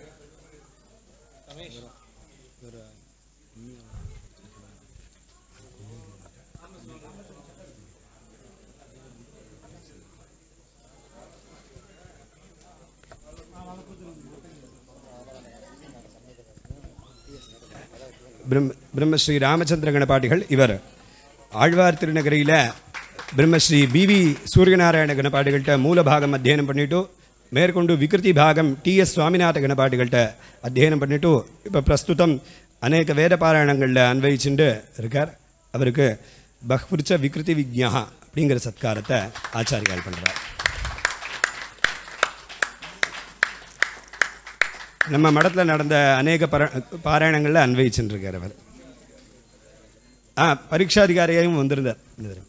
பிரம்ம பிரம்மஸ்ரீ ராமச்சந்திர கணபாட்டிகள் இவர் ஆழ்வார் திருநகரியில் பிரம்மஸ்ரீ பிவி சூரியநாராயண கணபாட்டிகள்கிட்ட மூலபாகம் அத்தியனம் பண்ணிட்டு மேற்கொண்டு விக்ருதி பாகம் டி எஸ் சுவாமிநாத கணபாட்டிகள்கிட்ட அத்தியனம் பண்ணிட்டு இப்போ பிரஸ்துதம் அநேக வேத பாராயணங்களில் அன்வயிச்சுண்டு இருக்கார் அவருக்கு பஹ்விருச்ச விக்ருதி விக்ஞா அப்படிங்கிற சத்காரத்தை ஆச்சாரியால் பண்ணுறார் நம்ம மடத்தில் நடந்த அநேக பர பாராயணங்களில் அன்வயிச்சுட்டு இருக்கார் அவர் ஆ பரீட்சாதிகாரியாகவும் வந்திருந்தார் இந்த தடவை.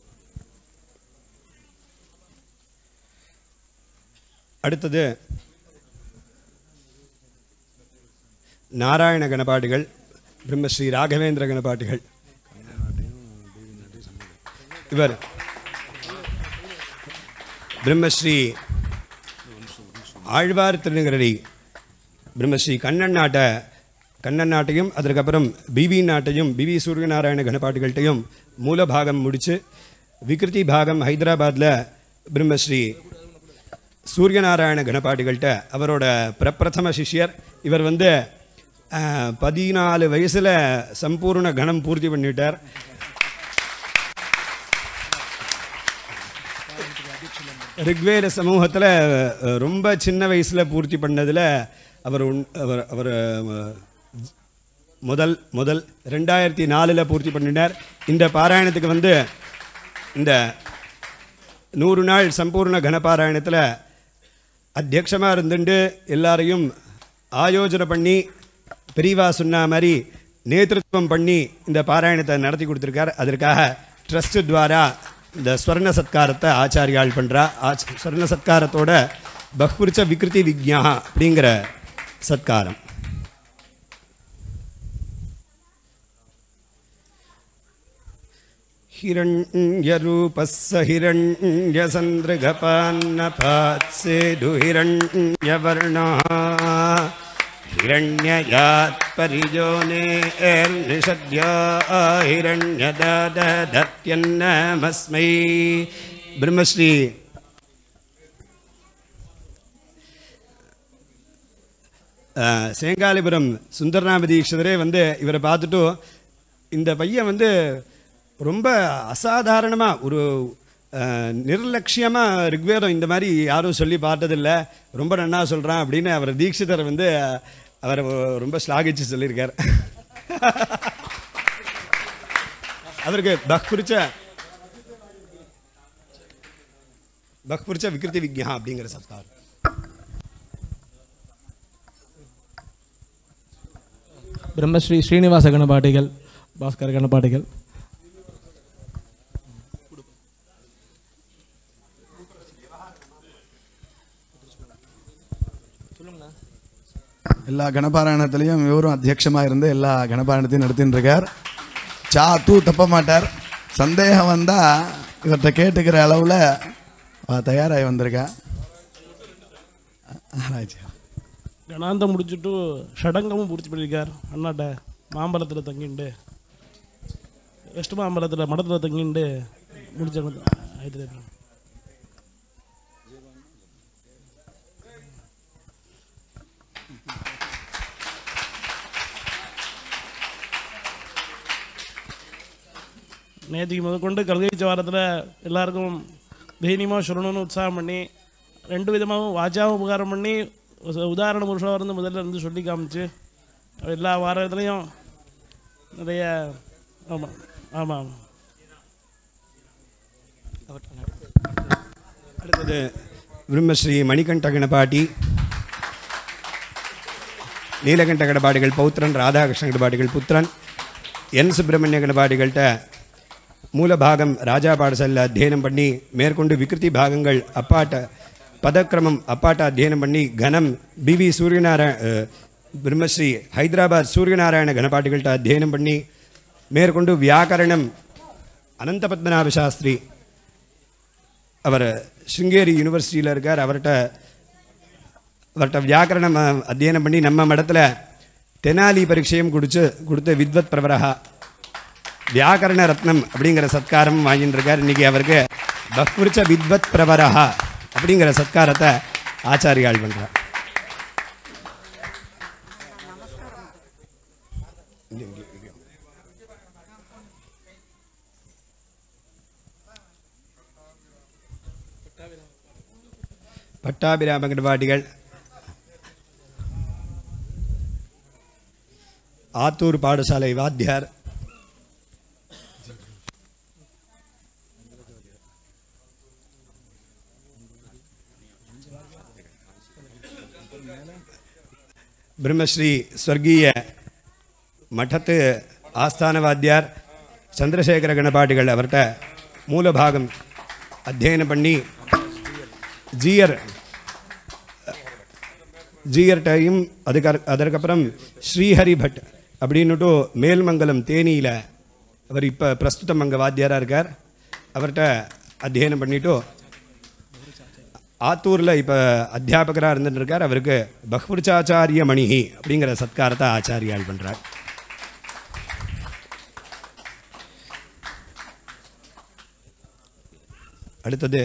அடுத்தது நாராயண கணபாடிகள் பிரம்மஸ்ரீ ராகவேந்திர கணபாட்டிகள் இவர் பிரம்மஸ்ரீ ஆழ்வார் திருநகரி பிரம்மஸ்ரீ கண்ணன் நாட்டை கண்ணன் நாட்டையும் அதற்கப்புறம் பிவி நாட்டையும் பிவி சூரியநாராயண கணபாட்டிகள்கிட்டையும் மூலபாகம் முடித்து விக்ருதி பாகம் ஹைதராபாத்தில் பிரம்மஸ்ரீ சூரியநாராயண கணபாட்டிகள்கிட்ட அவரோட பிரப்பிரதம சிஷ்யர் இவர் வந்து அஹ், பதினாலு வயசில் சம்பூர்ண கணம் பூர்த்தி பண்ணிட்டார் ரிக்வேத சமூகத்தில் ரொம்ப சின்ன வயசில் பூர்த்தி பண்ணதில் அவர் உன்- அவர் அவர் அஹ், முதல் முதல் ரெண்டாயிரத்தி நாலில் பூர்த்தி பண்ணினார் இந்த பாராயணத்துக்கு வந்து இந்த நூறு நாள் சம்பூர்ண கணபாராயணத்தில் அத்தியக்ஷமாக இருந்துட்டு எல்லாரையும் ஆயோஜனை பண்ணி பெரியவா சொன்ன மாதிரி நேதൃത്വம் பண்ணி இந்த பாராயணத்தை நடத்தி கொடுத்துருக்கார் அதற்காக ட்ரஸ்ட் துவாரா இந்த ஸ்வர்ண சத்காரத்தை ஆச்சாரியால் பண்ணுறா ஆச் ஸ்வர்ண சத்காரத்தோட பஹ்விருச்ச விக்ருதி விக்ஞா அப்படிங்கிற சத்காரம் हिरण्यरूपः स हिरण्यसन्दृगपान्नपात्सेदु हिरण्यवर्णः हिरण्ययात् परिजोनेर्निषद्या हिरण्यददत्यन्नमस्मै ब्रह्मश्री அஹ், சேங்காலிபுரம் சுந்தரநாம தீட்சிதரே வந்து இவரை பார்த்துட்டு இந்த பையன் வந்து ரொம்ப அசாதாரணமாக ஒரு அஹ், நிர்லட்சியமா ரிக்வேதம் இந்த மாதிரி யாரும் சொல்லி பார்த்ததில்ல ரொம்ப நன்னா சொல்கிறான் அப்படின்னு அவர் தீட்சிதர் வந்து அவரை ரொம்ப ஸ்லாகிச்சு சொல்லியிருக்கார் அவருக்கு பக்புரிச்ச பக்புரிச்ச விக்ருதி விக்யா அப்படிங்கிற சத்காரம் பிரம்மஸ்ரீ ஸ்ரீனிவாச கணபாட்டிகள் பாஸ்கர் கணபாட்டிகள் எல்லா கணபாராயணத்துலேயும் இவரும் அத்தியட்சமாக இருந்து எல்லா கணபாராயணத்தையும் நடத்தின்னு இருக்கார் சா தூ தப்ப மாட்டார் சந்தேகம் வந்தால் இவர்கிட்ட கேட்டுக்கிற அளவில் தயாராகி வந்திருக்கா ஆராய்ச்சி கணாந்தம் முடிச்சுட்டு ஷடங்கமும் பூர்த்தி பண்ணியிருக்கார் அண்ணாட்ட மாம்பழத்தில் தங்கிண்டு வெஸ்ட் மாம்பழத்தில் மடத்தில் தங்கிண்டு முடிச்சாங்க ஹைதராபாத் நேற்றுக்கு முதற்கொண்டு கல்கை வாரத்தில் எல்லாருக்கும் தைரியமாக சொல்லணும்னு உற்சாகம் பண்ணி ரெண்டு விதமாகவும் வாச்சாவும் உபகாரம் பண்ணி உச- உதாரண புருஷாக இருந்து முதல்ல இருந்து சொல்லி காமிச்சு எல்லா வாரத்துலேயும் நிறைய ஆமாம் ஆமாம் அடுத்தது பிரம்மஸ்ரீ மணிகண்ட கணபாட்டி நீலகண்ட கணபாடிகள் பௌத்திரன் ராதாகிருஷ்ண கணபாடிகள் புத்திரன் என் சுப்பிரமணிய கணபாடிகள்கிட்ட மூலபாகம் ராஜா பாடசாலையில் அத்தியனம் பண்ணி மேற்கொண்டு விக்ருதி பாகங்கள் அப்பாட்ட பதக்கிரமம் அப்பாட்ட அத்தியனம் பண்ணி கணம் பிவி சூரியநாராயண அஹ், பிரம்மஸ்ரீ ஹைதராபாத் சூரியநாராயண கணபாட்டிகள்கிட்ட அத்தியனம் பண்ணி மேற்கொண்டு வியாக்கரணம் அனந்த பத்மநாப சாஸ்திரி அவர் சிங்கேரி யூனிவர்சிட்டியில் இருக்கார் அவர்கிட்ட அவர்கிட்ட வியாக்கரணம் அஹ், அத்தியனம் பண்ணி நம்ம மடத்தில் தெனாலி பரீட்சையும் குடிச்சு கொடுத்து வித்வத் பிரவரஹா வியாக்கரண ரத்னம் அப்படிங்கிற சத்காரம் வாங்கிட்டு இருக்கார் இன்னைக்கு அவருக்கு பக்புரிச்ச வித்வத் பிரவரஹா அப்படிங்கிற சத்காரத்தை ஆச்சாரியால் பண்றார் பட்டாபிராம கணபாட்டிகள் ஆத்தூர் பாடசாலை வாத்தியார் பிரம்மஸ்ரீ ஸ்வர்கீய மಠத்து ஆஸ்தான வாத்தியார் சந்திரசேகர கணபாட்டிகள் அவர்கிட்ட மூலபாகம் அத்தியனம் பண்ணி ஜியர் ஜியர்டையும் அதுக்கு அதற்கப்புறம் ஸ்ரீஹரி பட் அப்படின்னுட்டு மேல்மங்கலம் தேனியில் அவர் இப்போ பிரஸ்துதம் அங்கே வாத்தியாராக இருக்கார் அவர்கிட்ட அத்தியனம் பண்ணிட்டு ஆத்தூரில் இப்போ அத்தியாபகராக இருந்துட்டு இருக்கார் அவருக்கு பஹ்வருச்சாச்சாரிய மணிஹி அப்படிங்கிற சத்காரத்தை ஆச்சாரியால் பண்ணுறார் அடுத்தது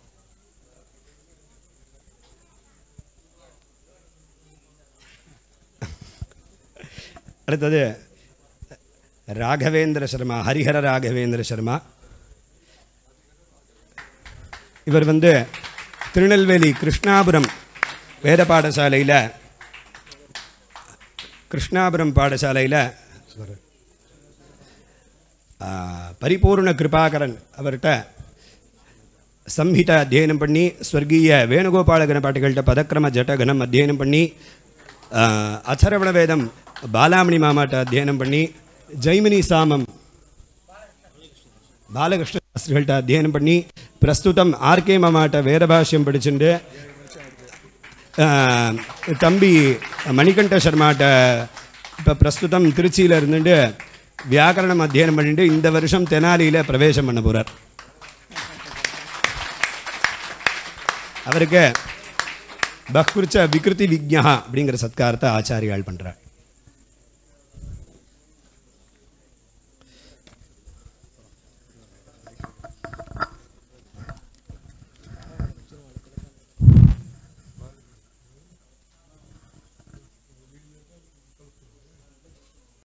அடுத்தது ராகவேந்திர சர்மா ஹரிஹர ராகவேந்திர சர்மா இவர் வந்து திருநெல்வேலி கிருஷ்ணாபுரம் வேத பாடசாலையில் கிருஷ்ணாபுரம் பாடசாலையில் ஆ, பரிபூர்ண கிருபாகரன் அவர்கிட்ட சம்ஹிதா அத்தியனம் பண்ணி ஸ்வர்கீய வேணுகோபால கணபாட்டிகள்கிட்ட பதக்கிரம ஜட்டகணம் அத்தியனம் பண்ணி ஆ, அதர்வண வேதம் பாலாமணி மாமாட்ட அத்தியனம் பண்ணி ஜெய்மினி சாமம் பாலகிருஷ்ண சாஸ்திரிகள்கிட்ட அத்தியனம் பண்ணி பிரஸ்துதம் ஆர்கே மாமாட்ட வேதபாஷ்யம் படிச்சுண்டு ஆ, தம்பி மணிகண்ட சர்மாட்ட இப்போ பிரஸ்துதம் திருச்சியில் இருந்துட்டு வியாக்கரணம் அத்தியனம் பண்ணிட்டு இந்த வருஷம் தெனாலியில் பிரவேசம் பண்ண போகிறார் அவருக்கு பஹ்குருச்ச விகிருதி விக்ஞா அப்படிங்கிற சத்காரத்தை ஆச்சாரியால் பண்ணுறார்